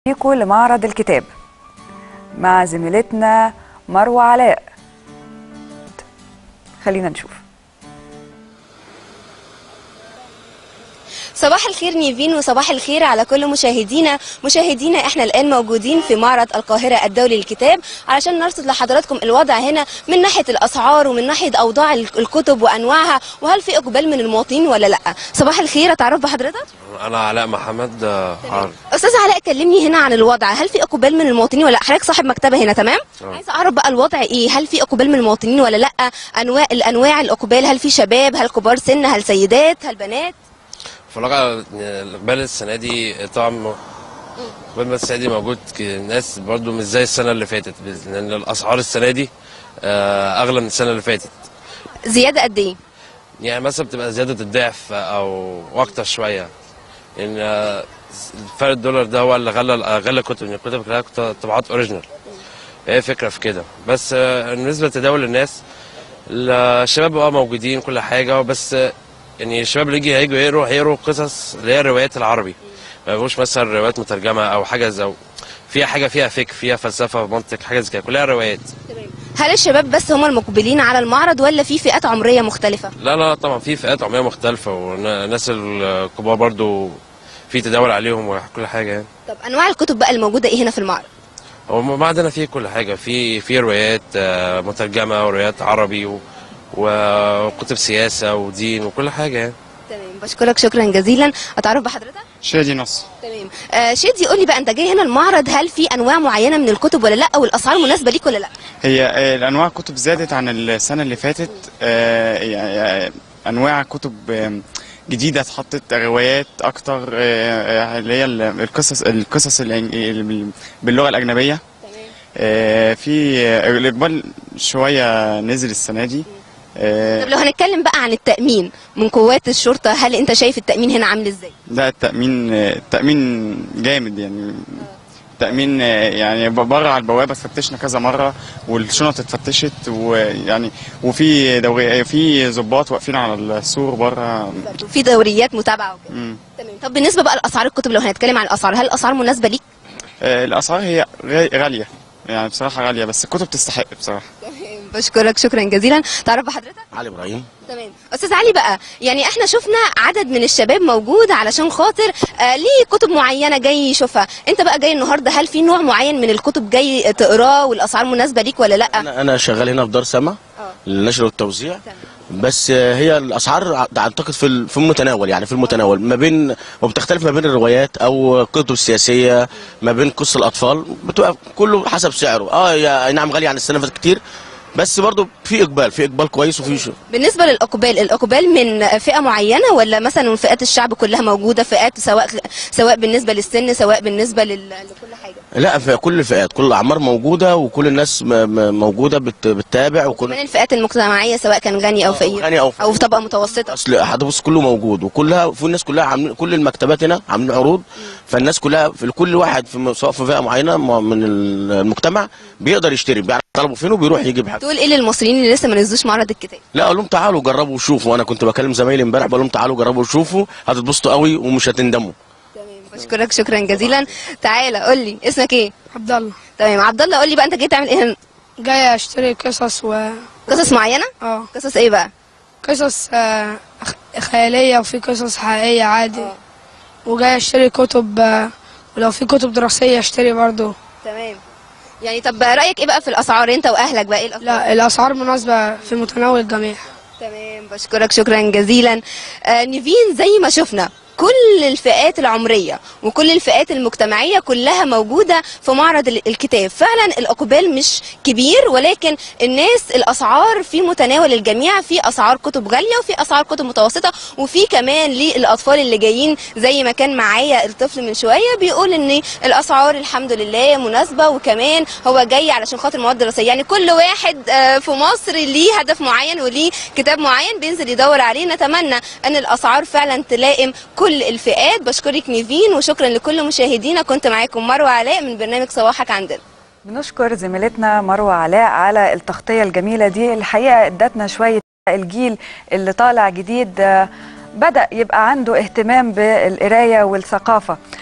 بيكو لمعرض الكتاب مع زميلتنا مروة علاء خلينا نشوف صباح الخير نيفين وصباح الخير على كل مشاهدينا مشاهدينا احنا الان موجودين في معرض القاهره الدولي للكتاب علشان نرصد لحضراتكم الوضع هنا من ناحيه الاسعار ومن ناحيه اوضاع الكتب وانواعها وهل في اقبال من المواطنين ولا لا صباح الخير اتعرف بحضرتك انا علاء محمد آه، عارف استاذ علاء كلمني هنا عن الوضع هل في اقبال من المواطنين ولا لا حضرتك صاحب مكتبه هنا تمام آه. عايز اعرف بقى الوضع ايه هل في اقبال من المواطنين ولا لا انواع الانواع الاقبال هل في شباب هل كبار سن هل سيدات هل بنات في الواقع الاقبال السنه دي طبعا م- الاقبال السنه دي موجود ك- ناس برضو مش زي السنه اللي فاتت لان الاسعار السنه دي آه، اغلى من السنه اللي فاتت زياده قد ايه يعني مثلا بتبقى زياده الضعف او اكتر شويه ان آه، فرق الدولار ده هو اللي غلى غلى الكتب ان الكتب كلها كت- طبعات اوريجينال هي فكره في كده بس آه، بالنسبه لتداول الناس الشباب اه موجودين كل حاجه بس آه، يعني الشباب اللي يجي هيجوا يقروا هيقروا قصص اللي هي الروايات العربي ما يبقوش مثلا روايات مترجمه او حاجه زي فيها حاجه فيها فكر فيها فلسفه منطق حاجه زي كده كلها روايات هل الشباب بس هم المقبلين على المعرض ولا في فئات عمريه مختلفه لا لا طبعا في فئات عمريه مختلفه والناس الكبار برضو في تداول عليهم وكل حاجه يعني طب انواع الكتب بقى الموجوده ايه هنا في المعرض هو ما عندنا فيه كل حاجه في في روايات آه، مترجمه وروايات عربي و- وكتب سياسه ودين وكل حاجه يعني تمام بشكرك شكرا جزيلا اتعرف بحضرتك شادي نصر تمام آه شادي قول لي بقى انت جاي هنا المعرض هل في انواع معينه من الكتب ولا لا والاسعار مناسبه ليك ولا لا هي آه، الانواع الكتب زادت عن السنه اللي فاتت آه، يعني، آه، انواع كتب آه، جديده اتحطت روايات اكتر آه، آه، اللي هي ال- القصص القصص الإن- ال- باللغه الاجنبيه آه، في آه، الاقبال شويه نزل السنه دي آه، طب لو هنتكلم بقى عن التامين من قوات الشرطه هل انت شايف التامين هنا عامل ازاي لا التامين آه، التامين جامد يعني تأمين آه، يعني بره على البوابة فتشنا كذا مرة والشنط اتفتشت ويعني وفي دوري في ضباط واقفين على السور بره برضو في دوريات متابعه وكده مم. تمام طب بالنسبه بقى لاسعار الكتب لو هنتكلم عن الاسعار هل الاسعار مناسبه ليك آه، الأسعار هي غا- غالية يعني بصراحة غالية بس الكتب تستحق بصراحة بشكرك شكرا جزيلا تعرف بحضرتك علي ابراهيم تمام استاذ علي بقى يعني احنا شفنا عدد من الشباب موجود علشان خاطر آه ليه كتب معينه جاي يشوفها انت بقى جاي النهارده هل في نوع معين من الكتب جاي تقراه والاسعار مناسبه ليك ولا لا انا انا شغال هنا في دار سما للنشر والتوزيع بس آه، هي الاسعار ع- اعتقد في ال- في المتناول يعني في المتناول ما بين وبتختلف ما بين الروايات او الكتب السياسيه ما بين قصص الاطفال بتبقى كله حسب سعره اه يا أي نعم غالي عن السنه اللي فاتت كتير بس برضه في اقبال في اقبال كويس وفي شو بالنسبه للاقبال الاقبال من فئه معينه ولا مثلا من فئات الشعب كلها موجوده فئات سواء سواء بالنسبه للسن سواء بالنسبه لل... لكل حاجه لا في كل الفئات كل الاعمار موجوده وكل الناس م- م- موجوده بت- بتتابع من وكل الفئات المجتمعيه سواء كان غني او فقير غني أو او في طبقه متوسطه اصل هتبص كله موجود وكلها في الناس كلها عاملين كل المكتبات هنا عاملين عروض فالناس كلها في كل واحد في م- سواء في فئه معينه م- من المجتمع بيقدر يشتري بيعرف طلبه فين وبيروح يجيب حاجه تقول ايه للمصريين اللي لسه ما نزلوش معرض الكتاب لا اقول لهم تعالوا جربوا وشوفوا انا كنت بكلم زمايلي امبارح بقول لهم تعالوا جربوا وشوفوا هتتبسطوا قوي ومش هتندموا بشكرك شكرا جزيلا تعالى قول لي اسمك ايه عبد الله تمام عبد الله قول لي بقى انت جاي تعمل ايه هنا جاي اشتري قصص و قصص معينه اه قصص ايه بقى قصص آه، خ- خيالية وفي قصص حقيقية عادي وجاي اشتري كتب آه، ولو في كتب دراسية اشتري برضو تمام يعني طب رايك ايه بقى في الاسعار انت واهلك بقى ايه الاسعار لا الاسعار مناسبة في متناول الجميع تمام بشكرك شكرا جزيلا آه نيفين زي ما شفنا كل الفئات العمرية وكل الفئات المجتمعية كلها موجودة في معرض ال- الكتاب فعلا الإقبال مش كبير ولكن الناس الأسعار في متناول الجميع في أسعار كتب غالية وفي أسعار كتب متوسطة وفي كمان للأطفال اللي جايين زي ما كان معايا الطفل من شوية بيقول إن الأسعار الحمد لله مناسبة وكمان هو جاي علشان خاطر مواد دراسية يعني كل واحد آه، في مصر ليه هدف معين وليه كتاب معين بينزل يدور عليه نتمنى ان الاسعار فعلا تلائم كل الفئات بشكرك نيفين وشكرا لكل مشاهدينا كنت معاكم مروه علاء من برنامج صباحك عندنا بنشكر زميلتنا مروة علاء على التغطية الجميلة دي الحقيقة ادتنا شوية الجيل اللي طالع جديد آه، بدأ يبقى عنده اهتمام بالقراية والثقافة